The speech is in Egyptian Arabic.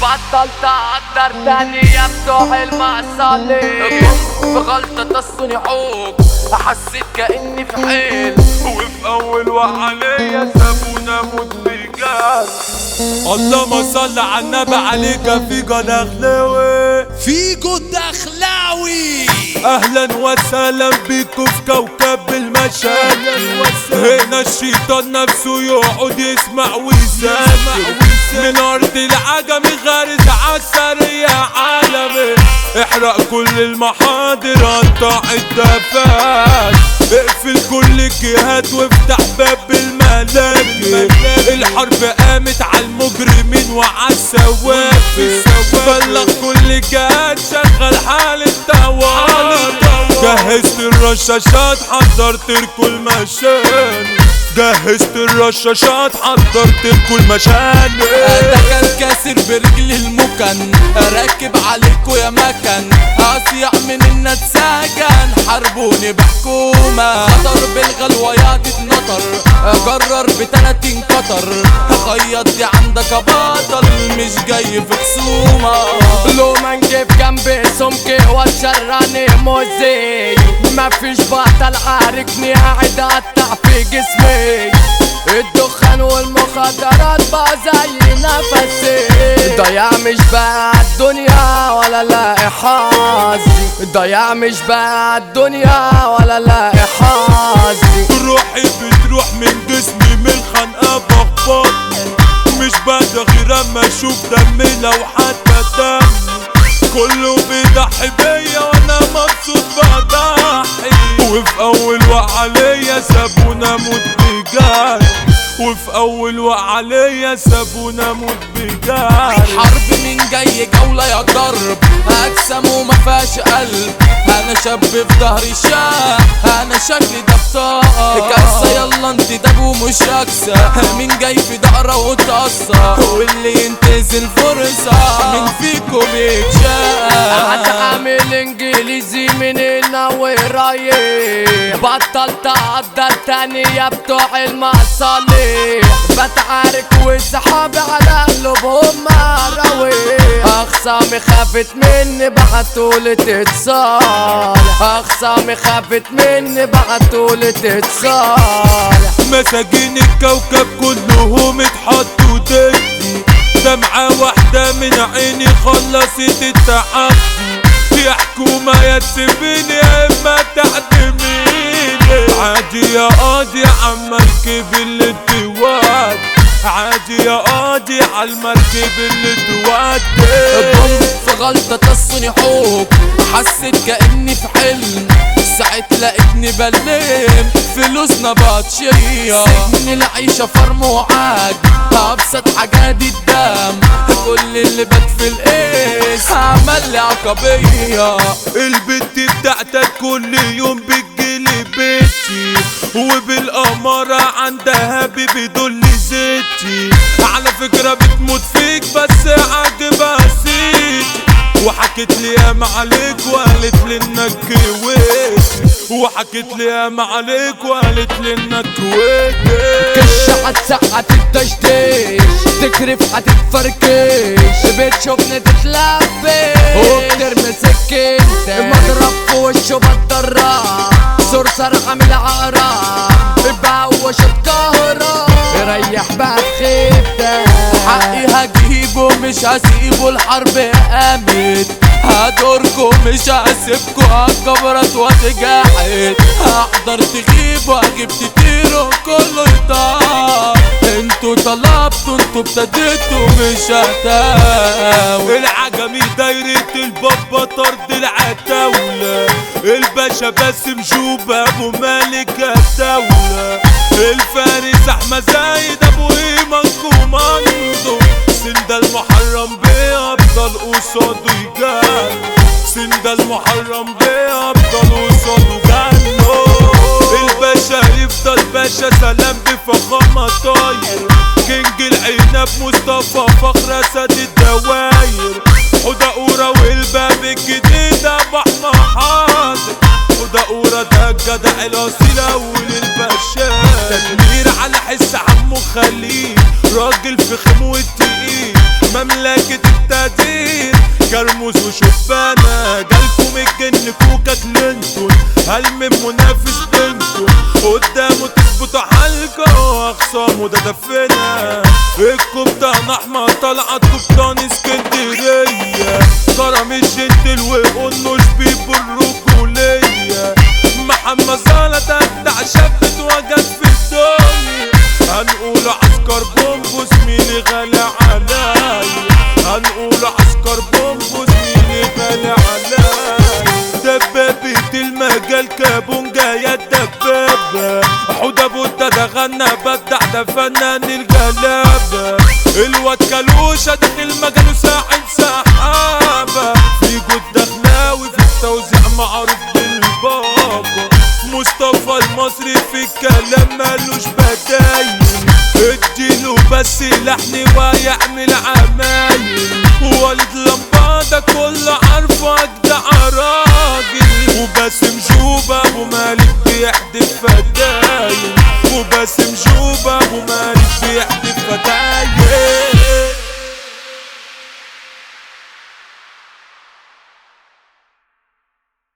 بطلت اقدر تاني يا بتوع المصالح في غلطة الصنعوك حسيت كأني في حيل وفي اول وعليا سابونا موت بجد اللهم صل على النبي عليك في دخلاوي فيجو الدخلاوي اهلا وسهلا بيكم في كوكب المشاكل هنا الشيطان نفسه يقعد يسمع ويسافر من ارض العجم غارز عالسرية عالمي احرق كل المحاضر قطع الدفات اقفل كل الجهات وافتح باب الملاجئ الحرب قامت على المجرمين وعلى السوافل بلغ كل الجهات شغل حال التوالي جهزت الرشاشات حضرت لكل المشان جهزت الرشاشات حضرت لكل المشان ده كان كاسر برجل المكن راكب عليكو يا مكن اصيع من الناس سجن حاربوني بحكومة خطر بالغلويات اتنطر جرر بتلاتين قطر خيط دي عندك يا بطل مش جاي في خصومة لو ما نجيب جنبي سمكي وتشراني موزي مفيش بطل عاركني قاعد اقطع في جسمي الدخان والمخدرات بقى زي نفسي ضياع مش بقى الدنيا ولا لاقي حظي ضياع مش بقى الدنيا ولا لاقي حظي روحي بتروح من جسمي من خنقة بخبطني مش بقدر غير اما اشوف دمي لو حتى دم كله بيضحي بيا وانا مبسوط بضحي وفي اول وعليا سابونا موت بجد وفي اول وعليا سابونا موت بجد حرب مين جاي جولة يا ضرب اجسام وما فيهاش قلب انا شاب في ظهري شاب انا شكلي ده بطاقة كارثة يلا انت دب ومش اكسى مين جاي في دقرة وتقصى واللي ينتزل فرصة مين فيكم يتشاف هتعمل انجليزي من هنا ورايح بطلت اقدر تاني يا بتوع المصالح بتعارك وصحابي على قلوبهم مراويح اخصامي خافت مني بعتولي تتصالح اخصامي خافت مني بعتولي تتصالح مساجين الكوكب كلهم اتحطوا ضدي دمعة واحدة من عيني خلصت التحدي يا حكومة يا تسيبيني يا اما تعدميني عادي يا قاضي عالمركب اللي تودي عادي يا قاضي عالمركب اللي تودي بوم في غلطة الصنحوك حسيت كأني في حلم ساعة لقيتني بلم فلوسنا بطشية سجن العيشة فرم وعاج أبسط حاجات الدم كل اللي بات في القيس عمل لي عقبية البت بتاعتك كل يوم بتجيلي بيتي وبالأمارة عندها بيبي دول زيتي على فكرة بتموت فيك بس عاجبها سيتي وحكت لي يا عليك وقالت لي انك كويتي وحكت لي يا عليك وقالت لي انك كويتي كش هتسقط التشتيش تكرف هتتفركش بتشوفني تتلبش وبترمي سكينتك مضرب في وشه بتضرب صرصر عامل عقرب بقوش الكهرب يريح بقى في خيبتك حقي هجيبه مش هسيبه الحرب قامت هدوركم مش هسيبكوا هتجبرت واتجاحت هحضر تغيبوا هجيب تطيروا كله يطار انتوا طلبتوا انتوا ابتديتوا مش هتاوي العجمي دايرة البابا طرد العتاولة الباشا باسم جوبة ابو مالك الدولة الفارس احمد زايد ابو ايمان كوماندو سند المحرم بأبطال قصاده يجان سند المحرم بأبطال قصاده جانو الباشا يفضل باشا سلام بفخامة طاير كينج العنب مصطفى فخر اسد الدواير حدا قورة والباب الجديد ابو احمد حاضر حدا قورة ده الجدع الاصيل اول الباشا تدمير على حس عمو خليل راجل فخم والتقيل مملكة التقدير كرموز وشبانة جالكم الجن كوكا كلينتون هل من منافس بينكم قدامه تثبتوا حالكوا اخصامه ده دفنا الكبتان احمد طلعت كبتان اسكندرية كرم الجنتل وقنوش بيبو الرجولية محمد صالة تدع شاب اتوجد في الدنيا هنقول عسكر بومبوس مين غالي عليا هنقول عسكر بومبوس مين غالي عليا دبابة المجال كابونجا يا الدبابة حوده بودا ده غنى بدع ده فنان الجلابة الواد كالوشة داخل مجاله ساحل سحابة في جود دخلاوي في التوزيع معروف بالبابا مصطفى المصري في الكلام مالوش بدايل اديله بس لحن ويعمل عمايل والد لمبادة كله عارفه اجدع راجل وباسم جوبة ابو مالك بيحدف فتايل وباسم جوبة ابو مالك بيحدف فتايل